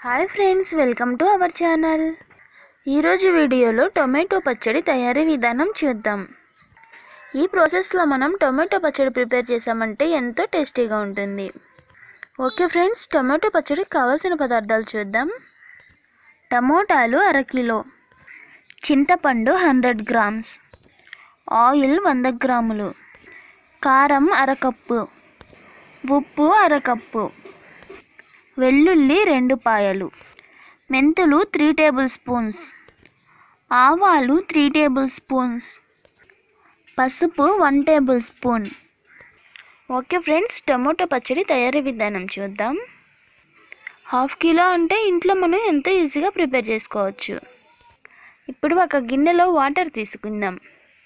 hi friends welcome to our channel ఈరోజు వీడియోలో tomato పచ్చడి తయారీ విధానం చూద్దాం ఈ ప్రాసెస్లో మనం టొమాటో పచ్చడి ప్రిపేర్ చేసామంటే ఎంతో టేస్టీగా ఉంటుంది ఓకే ఫ్రెండ్స్ టొమాటో పచ్చడికి కావాల్సిన పదార్థాలు చూద్దాం టమోటాలు అరకిలో చింతపండు హండ్రెడ్ గ్రామ్స్ ఆయిల్ వంద గ్రాములు కారం అరకప్పు ఉప్పు అరకప్పు వెల్లుల్లి రెండు పాయలు మెంతులు త్రీ టేబుల్ స్పూన్స్ ఆవాలు త్రీ టేబుల్ స్పూన్స్ పసుపు one tablespoon okay friends tomato పచ్చడి తయారీ విధానం చూద్దాం హాఫ్ కిలో అంటే ఇంట్లో మనం ఎంతో ఈజీగా ప్రిపేర్ చేసుకోవచ్చు ఇప్పుడు ఒక గిన్నెలో వాటర్ తీసుకుందాం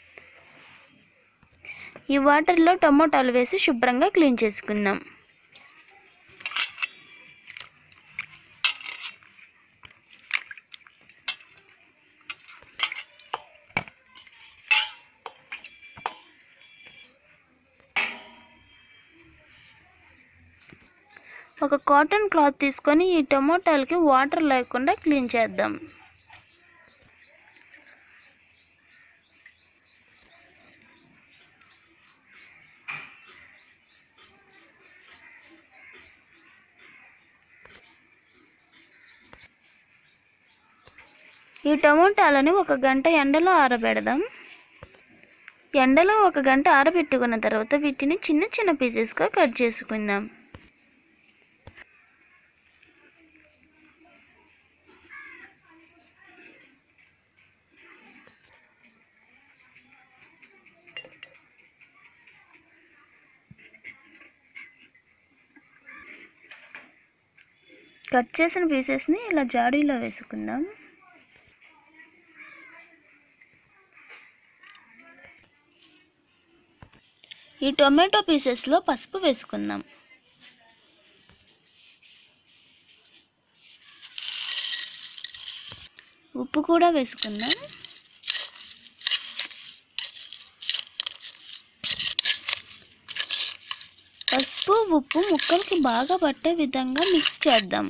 ఈ వాటర్లో టమోటాలు వేసి శుభ్రంగా క్లీన్ చేసుకుందాం ఒక కాటన్ క్లాత్ తీసుకొని ఈ టమోటాలకి వాటర్ లేకుండా క్లీన్ చేద్దాం ఈ టమోటాలని ఒక గంట ఎండలో ఆరబెడదాం ఎండలో ఒక గంట ఆరబెట్టుకున్న తర్వాత వీటిని చిన్న చిన్న పీసెస్గా కట్ చేసుకుందాం కట్ చేసిన పీసెస్ని ఇలా జాడీలో వేసుకుందాం ఈ టొమాటో పీసెస్లో పసుపు వేసుకుందాం ఉప్పు కూడా వేసుకుందాం పసుపు ఉప్పు ముక్కలకి బాగా పట్టే విధంగా మిక్స్ చేద్దాం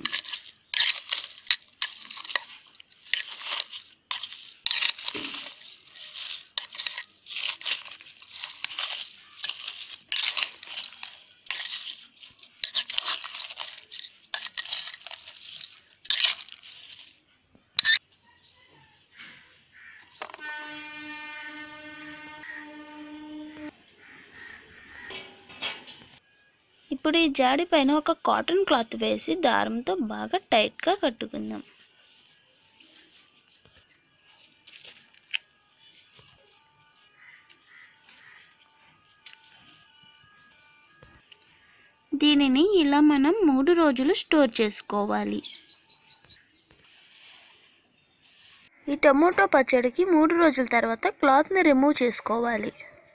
ఇప్పుడు ఈ జాడి పైన ఒక కాటన్ క్లాత్ వేసి దారంతో బాగా టైట్గా కట్టుకుందాం దీనిని ఇలా మనం మూడు రోజులు స్టోర్ చేసుకోవాలి ఈ టమోటో పచ్చడికి మూడు రోజుల తర్వాత క్లాత్ని రిమూవ్ చేసుకోవాలి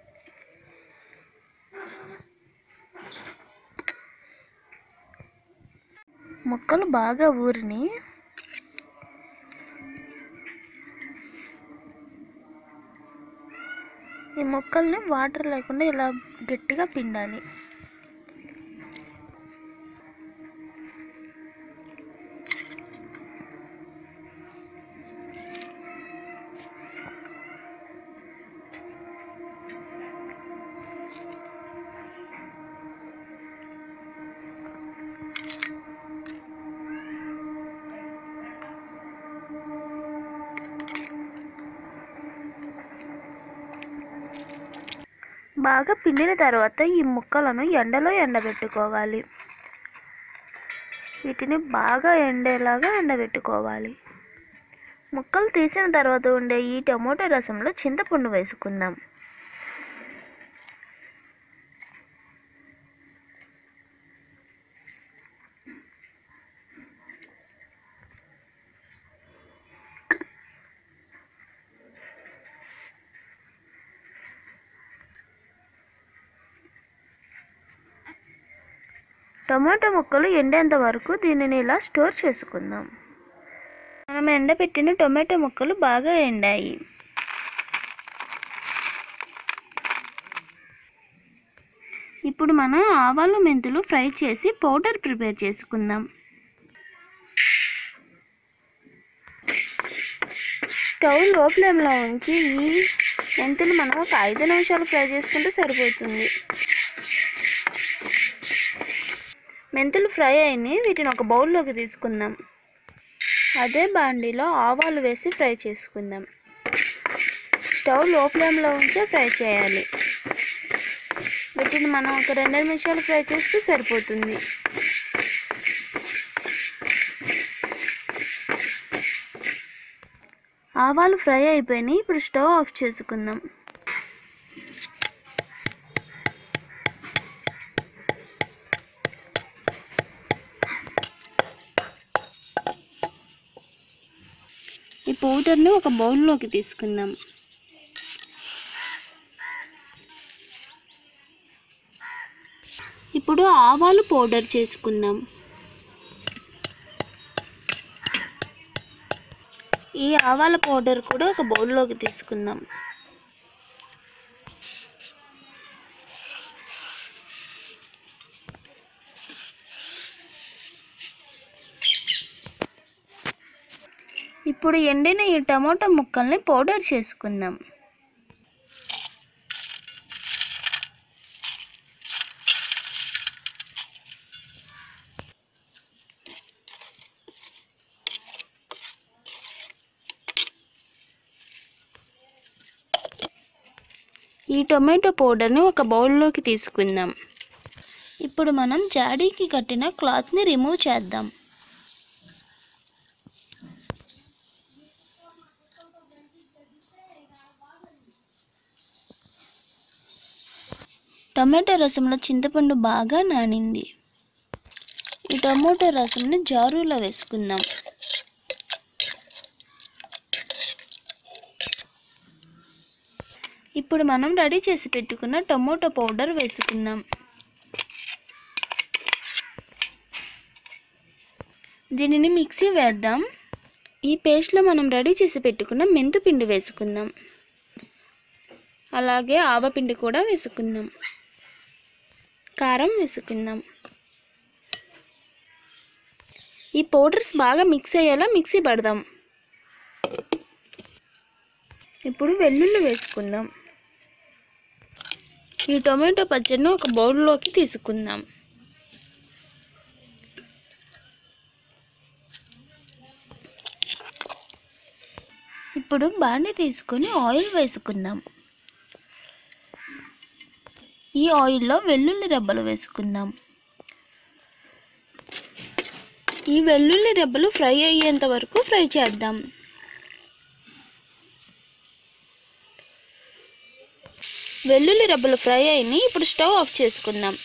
ముక్కలు బాగా ఊరిని ఈ ముక్కల్ని వాటర్ లేకుండా ఇలా గట్టిగా పిండాలి బాగా పిండిన తర్వాత ఈ ముక్కలను ఎండలో ఎండబెట్టుకోవాలి వీటిని బాగా ఎండేలాగా ఎండబెట్టుకోవాలి ముక్కలు తీసిన తర్వాత ఉండే ఈ టమోటా రసంలో చింతపండు వేసుకుందాం టమాటా ముక్కలు ఎండేంత వరకు దీనిని ఇలా స్టోర్ చేసుకుందాం మనం ఎండబెట్టిన టొమాటో ముక్కలు బాగా ఎండాయి ఇప్పుడు మనం ఆవాలు మెంతులు ఫ్రై చేసి పౌడర్ ప్రిపేర్ చేసుకుందాం స్టవ్ లో ఫ్లేమ్లో ఉంచి ఈ మెంతులు మనం ఒక ఐదు నిమిషాలు ఫ్రై చేసుకుంటే సరిపోతుంది మెంతులు ఫ్రై అయినాయి వీటిని ఒక బౌల్లోకి తీసుకుందాం అదే బాండీలో ఆవాలు వేసి ఫ్రై చేసుకుందాం స్టవ్ లో ఫ్లేమ్లో ఉంచే ఫ్రై చేయాలి వీటిని మనం ఒక రెండు నిమిషాలు ఫ్రై చేస్తే సరిపోతుంది ఆవాలు ఫ్రై అయిపోయినాయి ఇప్పుడు స్టవ్ ఆఫ్ చేసుకుందాం ఈ పౌడర్ని ఒక బౌల్లోకి తీసుకుందాం ఇప్పుడు ఆవాలు పౌడర్ చేసుకుందాం ఈ ఆవాల పౌడర్ కూడా ఒక బౌల్లోకి తీసుకుందాం ఇప్పుడు ఎండిన ఈ టమోటా ముక్కల్ని పౌడర్ చేసుకుందాం ఈ టొమాటో పౌడర్ని ఒక బౌల్లోకి తీసుకుందాం ఇప్పుడు మనం జాడీకి కట్టిన క్లాత్ని రిమూవ్ చేద్దాం టమాటో రసంలో చింతపండు బాగా నానింది ఈ టమోటో రసంని జారులో వేసుకుందాం ఇప్పుడు మనం రెడీ చేసి పెట్టుకున్న టమోటో పౌడర్ వేసుకుందాం దీనిని మిక్సీ వేద్దాం ఈ పేస్ట్లో మనం రెడీ చేసి పెట్టుకున్న మెంతు పిండి వేసుకుందాం అలాగే ఆవపిండి కూడా వేసుకుందాం కారం వేసుకుందాం ఈ పౌడర్స్ బాగా మిక్స్ అయ్యేలా మిక్సీ పడదాం ఇప్పుడు వెల్లుల్లి వేసుకుందాం ఈ టొమాటో పచ్చడిని ఒక బౌల్లోకి తీసుకుందాం ఇప్పుడు బాండి తీసుకొని ఆయిల్ వేసుకుందాం ఈ ఆయిల్లో వెల్లుల్లి రెబ్బలు వేసుకుందాం ఈ వెల్లుల్లి రెబ్బలు ఫ్రై అయ్యేంత వరకు ఫ్రై చేద్దాం వెల్లుల్లి రెబ్బలు ఫ్రై అయినాయి ఇప్పుడు స్టవ్ ఆఫ్ చేసుకుందాం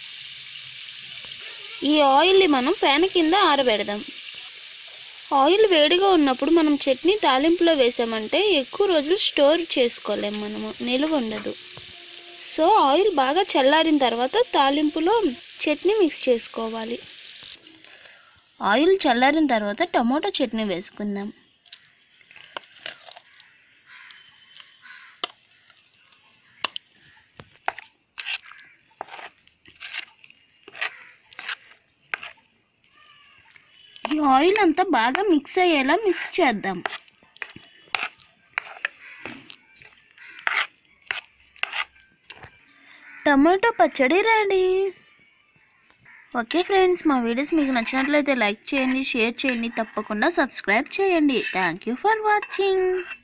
ఈ ఆయిల్ని మనం ప్యాన్ కింద ఆరబెడదాం ఆయిల్ వేడిగా ఉన్నప్పుడు మనం చట్నీ తాలింపులో వేసామంటే ఎక్కువ రోజులు స్టోర్ చేసుకోలేం మనము నిలువ ఉండదు సో ఆయిల్ బాగా చల్లారిన తర్వాత తాలింపులో చట్నీ మిక్స్ చేసుకోవాలి ఆయిల్ చల్లారిన తర్వాత టమోటా చట్నీ వేసుకుందాం ఈ ఆయిల్ అంతా బాగా మిక్స్ అయ్యేలా మిక్స్ చేద్దాం టమాటో పచ్చడి రెడీ ఓకే ఫ్రెండ్స్ మా వీడియోస్ మీకు నచ్చినట్లయితే లైక్ చేయండి షేర్ చేయండి తప్పకుండా సబ్స్క్రైబ్ చేయండి థ్యాంక్ యూ ఫర్ వాచింగ్